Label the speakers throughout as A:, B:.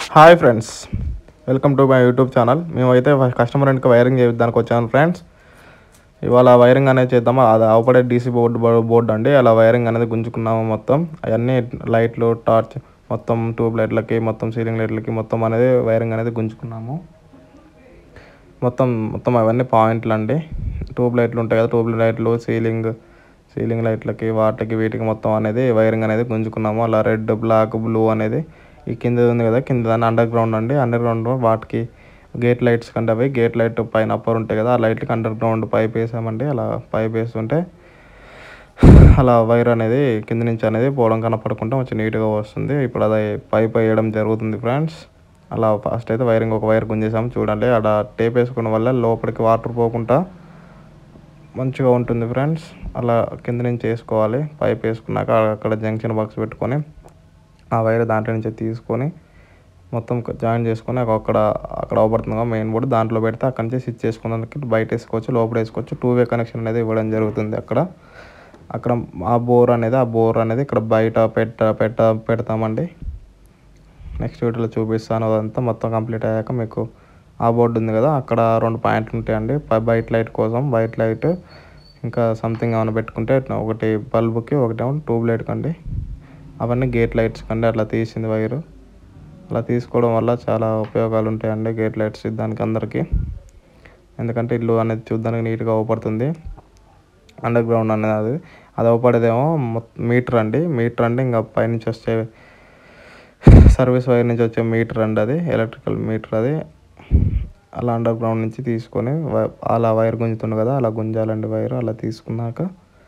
A: hi friends welcome to my YouTube channel మేమైతే customer ఇంటికి wiring చేయడానికి వచ్చాను ఫ్రెండ్స్ ఇవాళ వైరింగ్ అనేది చేద్దాము అది అవపడే డీసీ బోర్డు బోర్డు అండి అలా వైరింగ్ అనేది గుంజుకున్నాము మొత్తం అవన్నీ లైట్లు టార్చ్ మొత్తం ట్యూబ్ లైట్లకి మొత్తం సీలింగ్ లైట్లకి మొత్తం అనేది వైరింగ్ అనేది గుంజుకున్నాము మొత్తం మొత్తం అవన్నీ పాయింట్లు అండి ట్యూబ్ లైట్లు ఉంటాయి కదా ట్యూబ్ లైట్లు సీలింగ్ సీలింగ్ లైట్లకి వాటికి వీటికి మొత్తం అనేది వైరింగ్ అనేది గుంజుకున్నాము అలా రెడ్ బ్లాక్ బ్లూ అనేది ఈ కింద ఉంది కదా కింద దాన్ని అండర్ గ్రౌండ్ అండి అండర్ గ్రౌండ్ వాటికి గేట్ లైట్స్ కంటే అవి గేట్ లైట్ పైన అప్పర్ ఉంటాయి కదా ఆ లైట్కి అండర్ గ్రౌండ్ పైప్ వేసామండి అలా పైప్ వేస్తుంటే అలా వైర్ అనేది కింద నుంచి అనేది పోవడం కనపడకుండా కొంచెం నీట్గా వస్తుంది ఇప్పుడు అది పైప్ వేయడం జరుగుతుంది ఫ్రెండ్స్ అలా ఫస్ట్ అయితే వైరింగ్ ఒక వైర్ గుంజేసాము చూడండి అక్కడ టేప్ వేసుకోవడం వల్ల లోపలికి వాటర్ పోకుండా మంచిగా ఉంటుంది ఫ్రెండ్స్ అలా కింద నుంచి వేసుకోవాలి పైప్ వేసుకున్నాక అక్కడ జంక్షన్ బాక్స్ పెట్టుకొని ఆ వైర్ దాంట్లో నుంచి తీసుకొని మొత్తం జాయిన్ చేసుకొని అక్కడ అక్కడ అవబడుతుంది మెయిన్ బోర్డు దాంట్లో పెడితే అక్కడ నుంచి స్విచ్ చేసుకున్నానికి బయట వేసుకోవచ్చు లోపల వేసుకోవచ్చు టూ వే కనెక్షన్ అనేది ఇవ్వడం జరుగుతుంది అక్కడ అక్కడ ఆ బోర్ అనేది ఆ బోర్ అనేది ఇక్కడ బయట పెట్ట పెట్ట పెడతామండి నెక్స్ట్ వీడియోలో చూపిస్తాను అదంతా మొత్తం కంప్లీట్ అయ్యాక మీకు ఆ బోర్డు ఉంది కదా అక్కడ రెండు పాయింట్లు ఉంటాయండి బయట లైట్ కోసం బయట లైట్ ఇంకా సంథింగ్ ఏమైనా పెట్టుకుంటే ఒకటి బల్బుకి ఒకటి ఏమో ట్యూబ్ లైట్ కండి అవన్నీ గేట్ లైట్స్ కండి అట్లా తీసింది వైరు అలా తీసుకోవడం వల్ల చాలా ఉపయోగాలు ఉంటాయండి గేట్ లైట్స్ దానికి అందరికీ ఎందుకంటే ఇల్లు అనేది చూడడానికి నీట్గా అవపడుతుంది అండర్ గ్రౌండ్ అనేది అది అది అవపడేదేమో మీటర్ అండి మీటర్ అంటే ఇంకా పైనుంచి వచ్చే సర్వీస్ వైర్ నుంచి వచ్చే మీటర్ అండి అది ఎలక్ట్రికల్ మీటర్ అది అలా అండర్ గ్రౌండ్ నుంచి తీసుకొని అలా వైర్ గుంజుతుంది కదా అలా గుంజాలండి వైర్ అలా తీసుకున్నాక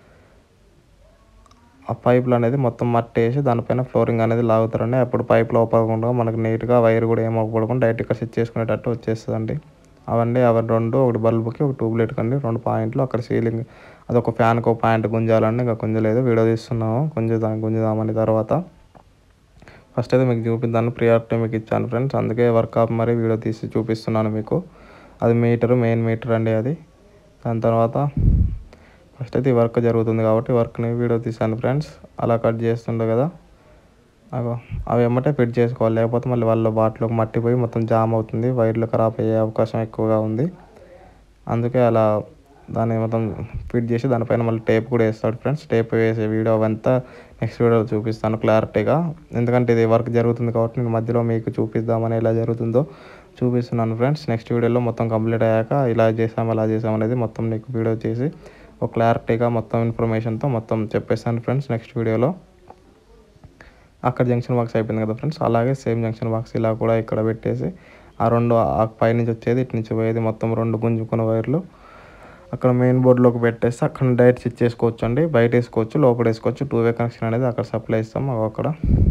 A: ఆ పైపులు అనేది మొత్తం మట్టి వేసి దానిపైన ఫ్లోరింగ్ అనేది లాగుతారండి అప్పుడు పైప్ లోపలకుండా మనకు నీట్గా వైర్ కూడా ఏమవ్వకుండా డైరెక్ట్గా స్విచ్ చేసుకునేటట్టు వచ్చేస్తుందండి అవన్నీ అవి రెండు ఒకటి బల్బుకి ఒక ట్యూబ్ లైట్ కండి రెండు పాయింట్లు అక్కడ సీలింగ్ అదొక ఫ్యాన్కి ఒక పాయింట్ గుంజాలండి ఇంకా గుంజలేదు వీడియో తీస్తున్నాము గుంజుదాం గుంజుదామని తర్వాత ఫస్ట్ అయితే మీకు చూపిద్దాను ప్రియారిటీ మీకు ఇచ్చాను ఫ్రెండ్స్ అందుకే వర్క్ ఆఫ్ మరి వీడియో తీసి చూపిస్తున్నాను మీకు అది మీటర్ మెయిన్ మీటర్ అండి అది దాని తర్వాత ఫస్ట్ అయితే ఈ వర్క్ జరుగుతుంది కాబట్టి వర్క్ని వీడియో తీసాను ఫ్రెండ్స్ అలా కట్ చేస్తుండే కదా అగో అవి ఎమ్మటే ఫిట్ చేసుకోవాలి లేకపోతే మళ్ళీ వాళ్ళ బాటిలోకి మట్టిపోయి మొత్తం జామ్ అవుతుంది వైర్లు ఖరాబ్ అయ్యే అవకాశం ఎక్కువగా ఉంది అందుకే అలా దాన్ని మొత్తం ఫిట్ చేసి దానిపైన మళ్ళీ టేప్ కూడా వేస్తాడు ఫ్రెండ్స్ టేప్ వేసే వీడియో అవంతా నెక్స్ట్ వీడియోలో చూపిస్తాను క్లారిటీగా ఎందుకంటే ఇది వర్క్ జరుగుతుంది కాబట్టి నేను మధ్యలో మీకు చూపిద్దామని ఎలా జరుగుతుందో చూపిస్తున్నాను ఫ్రెండ్స్ నెక్స్ట్ వీడియోలో మొత్తం కంప్లీట్ అయ్యాక ఇలా చేసాం అలా చేసాం అనేది మొత్తం నీకు వీడియో చేసి ఒక క్లారిటీగా మొత్తం ఇన్ఫర్మేషన్తో మొత్తం చెప్పేస్తాను ఫ్రెండ్స్ నెక్స్ట్ వీడియోలో అక్కడ జంక్షన్ బాక్స్ అయిపోయింది కదా ఫ్రెండ్స్ అలాగే సేమ్ జంక్షన్ బాక్స్ ఇలా కూడా ఇక్కడ పెట్టేసి ఆ రెండు ఆ పైనుంచి వచ్చేది ఇటు నుంచి పోయేది మొత్తం రెండు గుంజుకున్న వైర్లు అక్కడ మెయిన్ బోర్డులోకి పెట్టేస్తే అక్కడ డైరెక్ట్ స్విచ్ చేసుకోవచ్చు అండి బయట వేసుకోవచ్చు లోపల వేసుకోవచ్చు టూ వే కనెక్షన్ అనేది అక్కడ సప్లై ఇస్తాం అక్కడ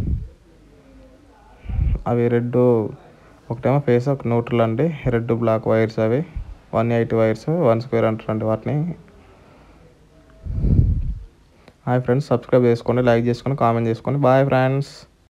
A: అవి రెడ్ ఒకటేమో ఫేస్ ఒక న్యూట్రల్ అండి రెడ్ బ్లాక్ వైర్స్ అవి one eighty wires one square అంటారండి వాటిని హాయ్ ఫ్రెండ్స్ సబ్స్క్రైబ్ చేసుకోండి లైక్ చేసుకోండి కామెంట్ చేసుకోండి బాయ్ ఫ్రెండ్స్